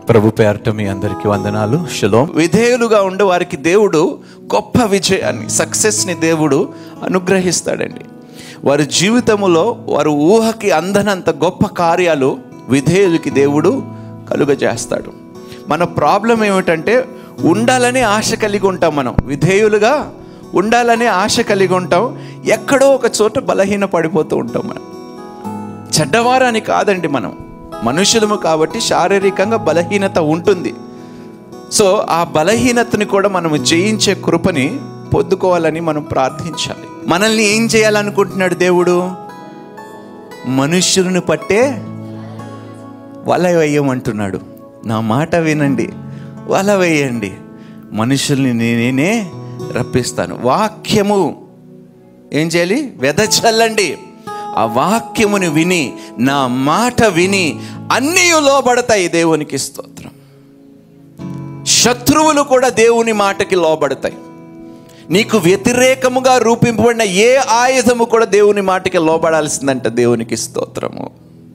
ప్రభు పేరట మీ అందరికీ వందనాలు షలోం విధేయులుగా ఉండే వారికి దేవుడు గొప్ప విజయాన్ని సక్సెస్ని దేవుడు అనుగ్రహిస్తాడండి వారి జీవితములో వారు ఊహకి అందనంత గొప్ప కార్యాలు విధేయులకి దేవుడు కలుగజేస్తాడు మన ప్రాబ్లం ఏమిటంటే ఉండాలనే ఆశ కలిగి ఉంటాం మనం విధేయులుగా ఉండాలనే ఆశ కలిగి ఉంటాం ఎక్కడో ఒక చోట బలహీన పడిపోతూ ఉంటాం మనం చెడ్డవారని కాదండి మనం మనుషులము కాబట్టి శారీరకంగా బలహీనత ఉంటుంది సో ఆ బలహీనతని కూడా మనము జయించే కృపని పొందుకోవాలని మనం ప్రార్థించాలి మనల్ని ఏం చేయాలనుకుంటున్నాడు దేవుడు మనుష్యులను పట్టే వల వేయమంటున్నాడు నా మాట వినండి వల వేయండి మనుషుల్ని నేనే రప్పిస్తాను వాక్యము ఏం చేయాలి వెదచల్లండి ఆ వాక్యముని విని నా మాట విని అన్నీ లోబడతాయి దేవునికి స్తోత్రం శత్రువులు కూడా దేవుని మాటకి లోబడతాయి నీకు వ్యతిరేకముగా రూపింపబడిన ఏ ఆయుధము కూడా దేవుని మాటకి లోబడాల్సిందంట దేవునికి స్తోత్రము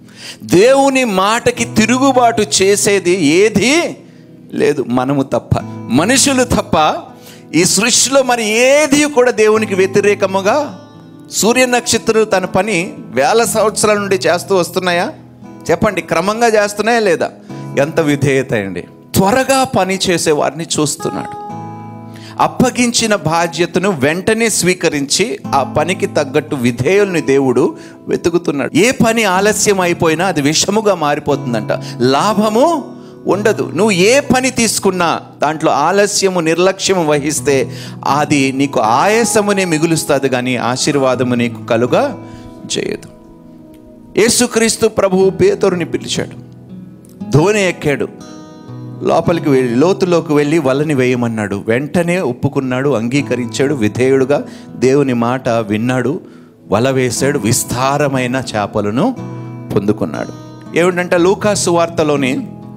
దేవుని మాటకి తిరుగుబాటు చేసేది ఏది లేదు మనము తప్ప మనుషులు తప్ప ఈ సృష్టిలో మరి ఏది కూడా దేవునికి వ్యతిరేకముగా సూర్య నక్షత్రాలు తన పని వేల సంవత్సరాల నుండి చేస్తూ వస్తున్నాయా చెప్పండి క్రమంగా చేస్తున్నాయా లేదా ఎంత విధేయత అండి త్వరగా పని చేసే వారిని చూస్తున్నాడు అప్పగించిన బాధ్యతను వెంటనే స్వీకరించి ఆ పనికి తగ్గట్టు విధేయుల్ని దేవుడు వెతుకుతున్నాడు ఏ పని ఆలస్యం అయిపోయినా అది విషముగా మారిపోతుందంట లాభము ఉండదు నువ్వు ఏ పని తీసుకున్నా దాంట్లో ఆలస్యము నిర్లక్ష్యము వహిస్తే అది నీకు ఆయాసమునే మిగులుస్తుంది కానీ ఆశీర్వాదము నీకు కలుగా చేయదు యేసుక్రీస్తు ప్రభువు పేతురుని పిలిచాడు ధోని ఎక్కాడు లోపలికి వెళ్ళి లోతులోకి వెళ్ళి వలని వేయమన్నాడు వెంటనే ఒప్పుకున్నాడు అంగీకరించాడు విధేయుడుగా దేవుని మాట విన్నాడు వల వేశాడు విస్తారమైన చేపలను పొందుకున్నాడు ఏమిటంటే లూకాసు వార్తలోని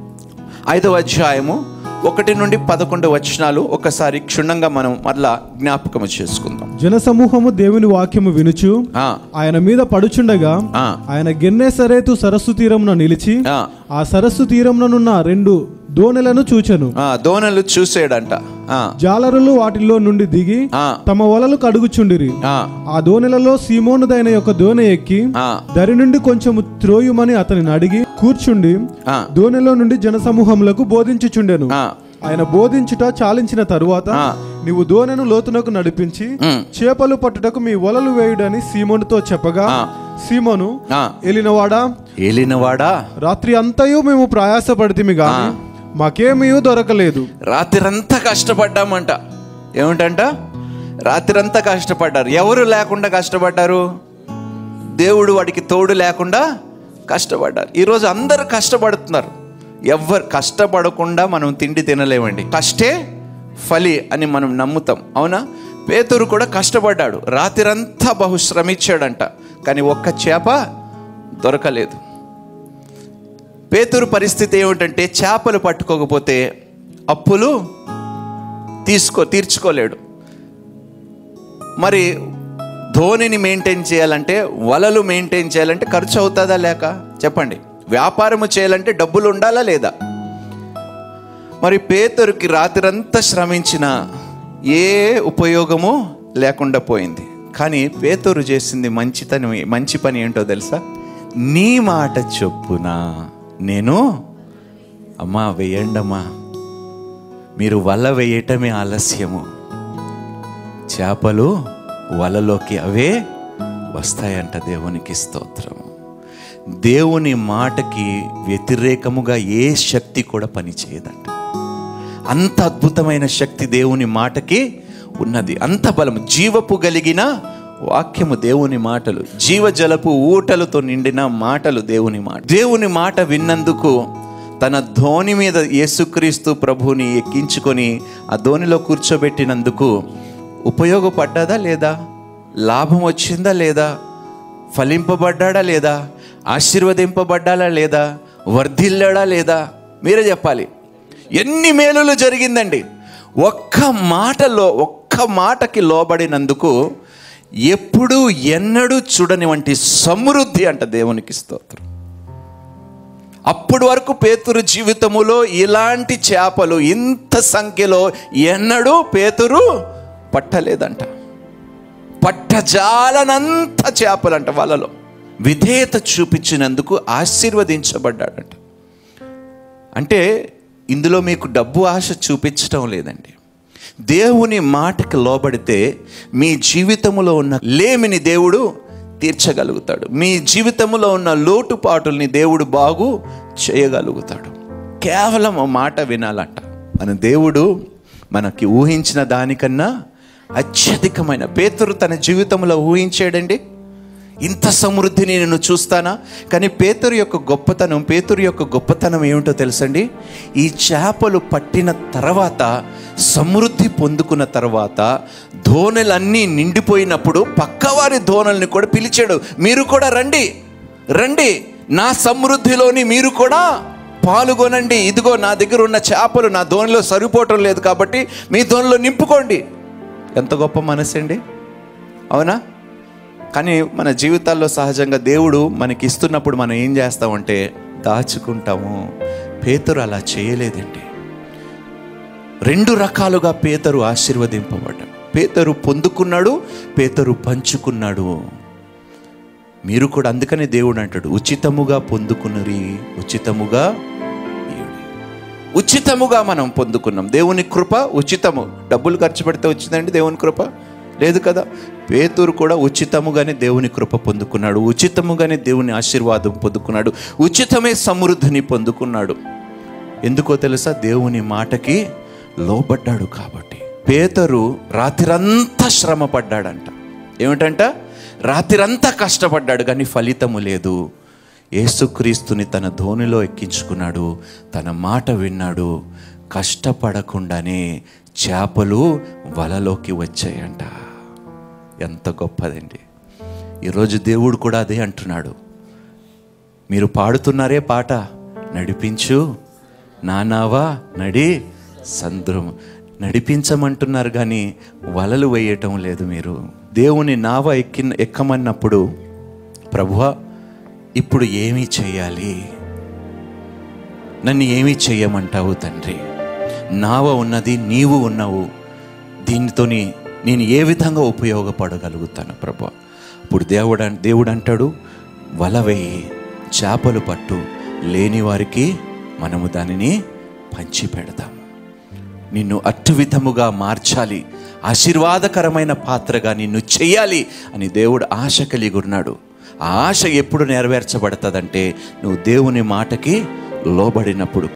ఐదవ అధ్యాయము ఒకటి నుండి పదకొండు వచనాలు ఒకసారి క్షుణ్ణంగా మనం మరలా జ్ఞాపకము చేసుకుందాం జనసమూహము దేవుని వాక్యము వినుచు ఆ, ఆయన మీద పడుచుండగా ఆ, ఆయన గెన్నేసరేతు సరస్సు తీరమున నిలిచి ఆ, ఆ సరస్సు తీరముననున్న రెండు దోణెలను చూచెను ఆ, దోణలు చూసాడంట ఆ, జాలరులు వాటిల్లో నుండి దిగి ఆ, తమ వలలు కడుగుచుండిరి ఆ, ఆ దోణెలలో సీమోనుదైన యొక్క దోణె ఎక్కి ఆ, దరి నుండి కొంచెము త్రోయుమని అతనిని అడిగి కూర్చుండి ఆ, దోణెలో నుండి జనసమూహములకు బోధించుచుండెను ఆ, ఆయన బోధించుట చాలించిన తరువాత ఆ. నీవు దోణెను లోతునకు నడిపించి ఉమ్, చేపలు పట్టుటకు మీ వలలు వేయుడని సీమోనుతో చెప్పగా ఆ. సీమోను ఆ. ఎలినవాడా ఏలినవాడా రాత్రి అంతయు మేము ప్రయాసపడితిమి గాని మాకేమీ దొరకలేదు రాత్రంతా కష్టపడ్డామంట ఏమిటంట రాత్రంతా కష్టపడ్డారు ఎవరు లేకుండా కష్టపడ్డారు దేవుడు వాడికి తోడు లేకుండా కష్టపడ్డారు ఈరోజు అందరూ కష్టపడుతున్నారు ఎవ్వరు కష్టపడకుండా మనం తిండి తినలేమండి కష్టే ఫలి అని మనం నమ్ముతాం అవునా పేతురు కూడా కష్టపడ్డాడు రాత్రంతా బహు శ్రమించాడంట కానీ ఒక్క చేప దొరకలేదు పేతురు పరిస్థితి ఏమిటంటే చేపలు పట్టుకోకపోతే అప్పులు తీసుకో తీర్చుకోలేడు మరి ధోనిని మెయింటైన్ చేయాలంటే వలలు మెయింటైన్ చేయాలంటే ఖర్చు అవుతుందా లేక చెప్పండి వ్యాపారము చేయాలంటే డబ్బులు ఉండాలా లేదా మరి పేతురుకి రాత్రంతా శ్రమించిన ఏ ఉపయోగము లేకుండా పోయింది కానీ పేతురు చేసింది మంచితనం మంచి పని ఏంటో తెలుసా నీ మాట చొప్పున నేను అమ్మా వేయండమ్మా మీరు వల వేయటమే ఆలస్యము చేపలు వలలోకి అవే వస్తాయంట దేవునికి స్తోత్రము దేవుని మాటకి వ్యతిరేకముగా ఏ శక్తి కూడా పనిచేయదంట అంత అద్భుతమైన శక్తి దేవుని మాటకి ఉన్నది అంత బలము జీవపు కలిగిన వాక్యము దేవుని మాటలు జీవజలపు ఊటలతో నిండిన మాటలు దేవుని మాట దేవుని మాట విన్నందుకు తన ధోని మీద యేసుక్రీస్తు ప్రభుని ఎక్కించుకొని ఆ ధోనిలో కూర్చోబెట్టినందుకు ఉపయోగపడ్డదా లేదా లాభం వచ్చిందా లేదా ఫలింపబడ్డా లేదా ఆశీర్వదింపబడ్డాలా లేదా వర్ధిల్లాడా లేదా మీరే చెప్పాలి ఎన్ని మేలులు జరిగిందండి ఒక్క మాటలో ఒక్క మాటకి లోబడినందుకు ఎప్పుడు ఎన్నడూ చూడని వంటి సమృద్ధి అంట దేవునికి స్తోత్రం అప్పటి వరకు పేతురు జీవితములో ఇలాంటి చేపలు ఇంత సంఖ్యలో ఎన్నడూ పేతురు పట్టలేదంట పట్టజాలనంత చేపలంట వాళ్ళలో విధేయత చూపించినందుకు ఆశీర్వదించబడ్డాడంట అంటే ఇందులో మీకు డబ్బు ఆశ చూపించటం లేదండి దేవుని మాటకి లోబడితే మీ జీవితంలో ఉన్న లేమిని దేవుడు తీర్చగలుగుతాడు మీ జీవితంలో ఉన్న లోటుపాటుల్ని దేవుడు బాగు చేయగలుగుతాడు కేవలం ఆ మాట వినాలంట మన దేవుడు మనకి ఊహించిన దానికన్నా అత్యధికమైన పేతురు తన జీవితంలో ఊహించాడండి ఇంత సమృద్ధిని నేను చూస్తానా కానీ పేతురు యొక్క గొప్పతనం పేతురు యొక్క గొప్పతనం ఏమిటో తెలుసండి ఈ చేపలు పట్టిన తర్వాత సమృద్ధి పొందుకున్న తర్వాత ధోనెలన్నీ నిండిపోయినప్పుడు పక్కవారి ధోనల్ని కూడా పిలిచాడు మీరు కూడా రండి రండి నా సమృద్ధిలోని మీరు కూడా పాల్గొనండి ఇదిగో నా దగ్గర ఉన్న చేపలు నా ధోనిలో సరిపోవటం లేదు కాబట్టి మీ ధోనిలో నింపుకోండి ఎంత గొప్ప మనసు అండి అవునా కానీ మన జీవితాల్లో సహజంగా దేవుడు మనకి ఇస్తున్నప్పుడు మనం ఏం చేస్తామంటే దాచుకుంటాము పేతురు అలా చేయలేదండి రెండు రకాలుగా పేతరు ఆశీర్వదింపబడ్డాడు పేతరు పొందుకున్నాడు పేతరు పంచుకున్నాడు మీరు కూడా అందుకనే దేవుడు అంటాడు ఉచితముగా పొందుకున్నరి ఉచితముగా ఇయ్యుడి." ఉచితముగా మనం పొందుకున్నాం దేవుని కృప ఉచితము డబ్బులు ఖర్చు పెడితే వచ్చిందండి దేవుని కృప లేదు కదా పేతురు కూడా ఉచితముగానే దేవుని కృప పొందుకున్నాడు ఉచితముగానే దేవుని ఆశీర్వాదం పొందుకున్నాడు ఉచితమే సమృద్ధిని పొందుకున్నాడు ఎందుకో తెలుసా దేవుని మాటకి లోబడ్డాడు కాబట్టి పేతరు రాత్రిరంతా శ్రమ పడ్డాడంట ఏమిటంట రాత్రిరంతా కష్టపడ్డాడు కానీ ఫలితము లేదు యేసుక్రీస్తుని తన ధోనిలో ఎక్కించుకున్నాడు తన మాట విన్నాడు కష్టపడకుండానే చేపలు వలలోకి వచ్చాయంట ఎంత గొప్పదండి ఈరోజు దేవుడు కూడా అదే అంటున్నాడు మీరు పాడుతున్నారే పాట నడిపించు నానావా నడి సంద్రం నడిపించమంటున్నారు కానీ వలలు వేయటం లేదు మీరు దేవుని నావ ఎక్కి ఎక్కమన్నప్పుడు ప్రభువా ఇప్పుడు ఏమి చేయాలి నన్ను ఏమి చేయమంటావు తండ్రి నావ ఉన్నది నీవు ఉన్నావు దీనితోని నేను ఏ విధంగా ఉపయోగపడగలుగుతాను ప్రభు ఇప్పుడు దేవుడు అన్- దేవుడు అంటాడు వల వేయి చేపలు పట్టు లేని వారికి మనము దానిని పంచి పెడదాము నిన్ను అట్టు విధముగా మార్చాలి ఆశీర్వాదకరమైన పాత్రగా నిన్ను చెయ్యాలి అని దేవుడు ఆశ కలిగి ఉన్నాడు ఆ ఆశ ఎప్పుడు నెరవేర్చబడుతుందంటే నువ్వు దేవుని మాటకి లోబడినప్పుడు